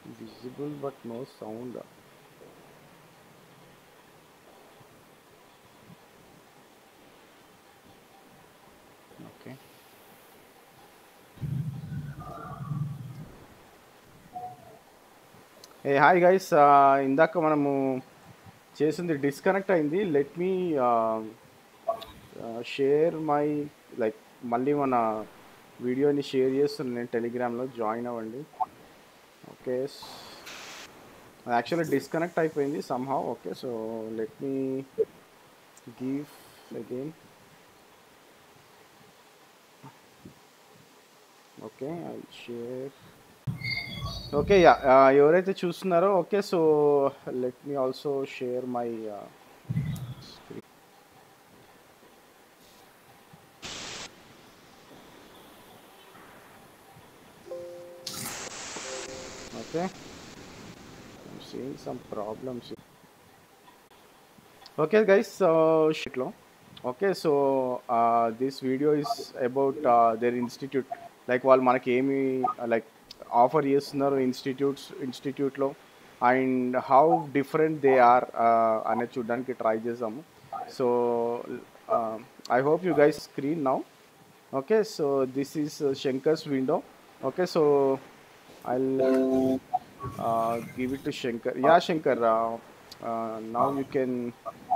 visible but no sound okay ఏ hi guys ఇందాక మనము చేసింది డిస్కనెక్ట్ అయింది let me share my like మళ్ళీ మన వీడియోని షేర్ చేస్తున్నాను నేను టెలిగ్రామ్లో జాయిన్ అవ్వండి ఓకే యాక్చువల్లీ డిస్కనెక్ట్ అయిపోయింది somehow okay so let me give again okay I share okay yeah ఎవరైతే చూస్తున్నారో okay so let me also share my okay I'm seeing some problems here. Okay guys, so shitlo. Okay, so uh, this video is about uh, their institute. Like వాళ్ళు మనకి ఏమి like offer చేస్తున్నారు institutes ఇన్స్టిట్యూట్లో and how different they are అనేది చూడడానికి try చేసాము so I hope you guys screen now okay so this is Shankar's window okay so I uh, give it to Shankar. Yeah, Shankar. Uh, uh, now you can